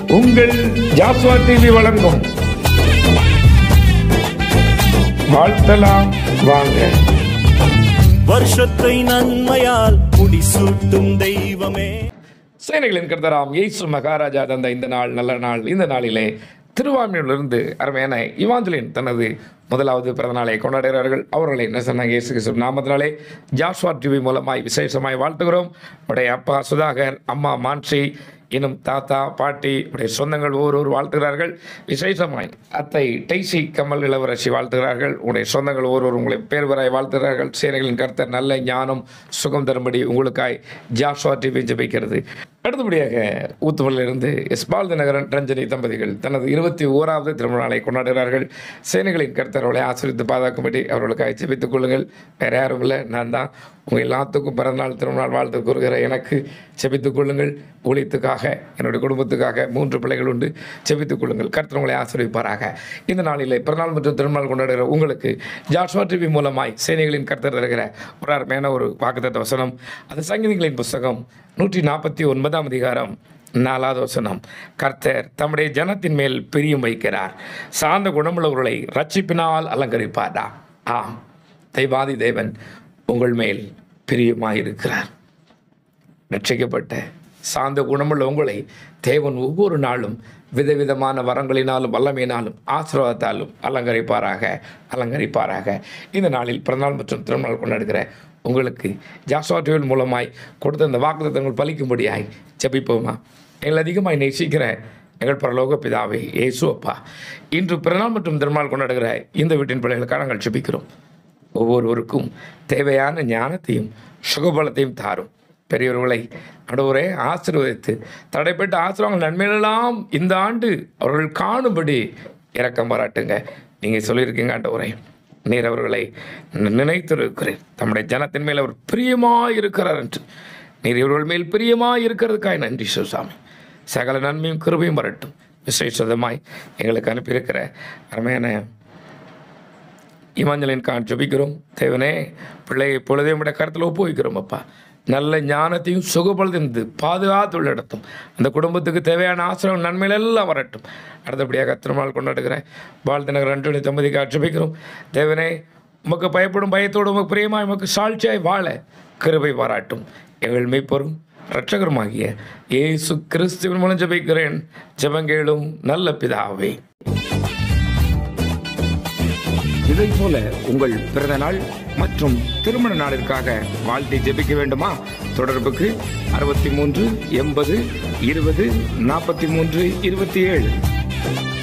உங்கள் ஜாஸ்வா டிவி வழங்கும் வாழ்த்தலாம் வாங்க வருஷத்தை நன்மையால் முடிசூட்டும் தெய்வமே சேனைகளின் கர்த்தராம் இயேசு மகாராஜா தந்த இந்த நாள் நல்ல நாள் இந்த நாளிலே திருவாமியிலிருந்து அருமையான இவாஞ்சலின் தனது முதலாவது பிறந்தநாளை கொண்டாடுகிறார்கள் அவர்களை என்ன சொன்னாங்க இயேசு கிறிஸ்து நாமத்தினாலே ஜாஸ்வா டிவி மூலமாய் விசேஷமாய் வாழ்த்துகிறோம் உடைய அப்பா சுதாகர் அம்மா மான்சி இன்னும் தாத்தா பாட்டி உடைய சொந்தங்கள் ஒவ்வொருவர் வாழ்த்துகிறார்கள் விசேஷமாய் அத்தை டைசி கமல் இளவரசி வாழ்த்துகிறார்கள் உடைய சொந்தங்கள் ஒவ்வொருவர் உங்களை பேர் வராய் வாழ்த்துகிறார்கள் சேனைகளின் கர்த்தர் நல்ல ஞானம் சுகம் தரும்படி உங்களுக்காய் ஜாஸ்வா டிவி ஜெபிக்கிறது அடுத்தபடியாக ஊத்துமலிலிருந்து எஸ்பால் தினகரன் ரஞ்சனி தம்பதிகள் தனது இருபத்தி ஓராவது திருமண நாளை கொண்டாடுகிறார்கள் சேனைகளின் கர்த்தர் அவர்களை ஆசிரித்து பாதுகாக்கும்படி அவர்களுக்காக ஜெபித்துக் கொள்ளுங்கள் வேற யாரும் இல்லை நான் தான் உங்கள் எல்லாத்துக்கும் பிறந்தநாள் திருமணநாள் வாழ்த்து கூறுகிற எனக்கு ஜெபித்துக் கொள்ளுங்கள் ஊழியத்துக்காக என்னுடைய குடும்பத்துக்காக மூன்று பிள்ளைகள் உண்டு ஜெபித்துக் கொள்ளுங்கள் கர்த்தர் உங்களை ஆசிரியப்பாராக இந்த நாளிலே பிறநாள் மற்றும் திருநாள் கொண்டாடுகிற உங்களுக்கு ஜாஷ்வா டிவி மூலமாய் சேனைகளின் கர்த்தர் தருகிற ஒரு அருமையான ஒரு வாக்குத்தத்த வசனம் அது சங்கீதங்களின் புஸ்தகம் நூற்றி நாற்பத்தி ஒன்பதாம் அதிகாரம் நாலாவது வசனம் கர்த்தர் தம்முடைய ஜனத்தின் மேல் பிரியம் வைக்கிறார் சார்ந்த குணமுள்ளவர்களை ரட்சிப்பினால் அலங்கரிப்பாரா ஆம் தெய்வாதி தேவன் உங்கள் மேல் பிரியமாயிருக்கிறார் ரட்சிக்கப்பட்ட சார்ந்த குணமுள்ள உங்களை தேவன் ஒவ்வொரு நாளும் விதவிதமான வரங்களினாலும் வல்லமையினாலும் ஆசீர்வாதத்தாலும் அலங்கரிப்பாராக அலங்கரிப்பாராக இந்த நாளில் பிறந்தநாள் மற்றும் திருநாள் கொண்டாடுகிற உங்களுக்கு ஜாஸ்வா டிவியின் மூலமாய் கொடுத்த இந்த வாக்குத்தங்கள் பலிக்கும்படியாய் ஜெபிப்போமா எங்களை அதிகமாய் நேசிக்கிற எங்கள் பரலோக பிதாவே இயேசு அப்பா இன்று பிறநாள் மற்றும் திருநாள் கொண்டாடுகிற இந்த வீட்டின் பிள்ளைகளுக்காக நாங்கள் ஜெபிக்கிறோம் ஒவ்வொருவருக்கும் தேவையான ஞானத்தையும் சுகபலத்தையும் தாரும் பெரியவர்களை நடுவரே ஆசீர்வதித்து தடைப்பட்ட ஆசிரியர்கள் நன்மையெல்லாம் இந்த ஆண்டு அவர்கள் காணும்படி இரக்கம் பாராட்டுங்க நீங்கள் சொல்லியிருக்கீங்க ஆண்டவரே நீர் அவர்களை நினைத்திருக்கிறேன் தம்முடைய ஜனத்தின் மேல் அவர் பிரியமாக இருக்கிறார் என்று நீர் இவர்கள் மேல் பிரியமாக இருக்கிறதுக்காக நன்றி சுசாமி சகல நன்மையும் கிருபையும் வரட்டும் விசேஷமாய் எங்களுக்கு அனுப்பியிருக்கிற அருமையான இமாஞ்சலின் கான் ஜபிக்கிறோம் தேவனே பிள்ளையை பொழுதையும் விட கருத்தில் ஒப்பு வைக்கிறோம் அப்பா நல்ல ஞானத்தையும் சுகபலத்தையும் பாதுகாத்து நடத்தும் அந்த குடும்பத்துக்கு தேவையான ஆசிரியம் நன்மைகள் எல்லாம் வரட்டும் அடுத்தபடியாக திருநாள் கொண்டாடுகிற வாழ்த்து நகர் அன்றொழி தம்பதிக்கு ஜபிக்கிறோம் தேவனே உமக்கு பயப்படும் பயத்தோடு உமக்கு பிரியமாய் உமக்கு சாட்சியாய் வாழ கிருபை பாராட்டும் எங்கள் மெய்ப்பொரும் இரட்சகருமாகிய இயேசு கிறிஸ்துவின் மூலம் ஜபிக்கிறேன் ஜெபங்கேளும் நல்ல பிதாவே இதை போல உங்கள் பிறந்த நாள் மற்றும் திருமண நாளிற்காக வாழ்த்தை ஜெபிக்க வேண்டுமா தொடர்புக்கு அறுபத்தி மூன்று எண்பது இருபது நாற்பத்தி மூன்று இருபத்தி ஏழு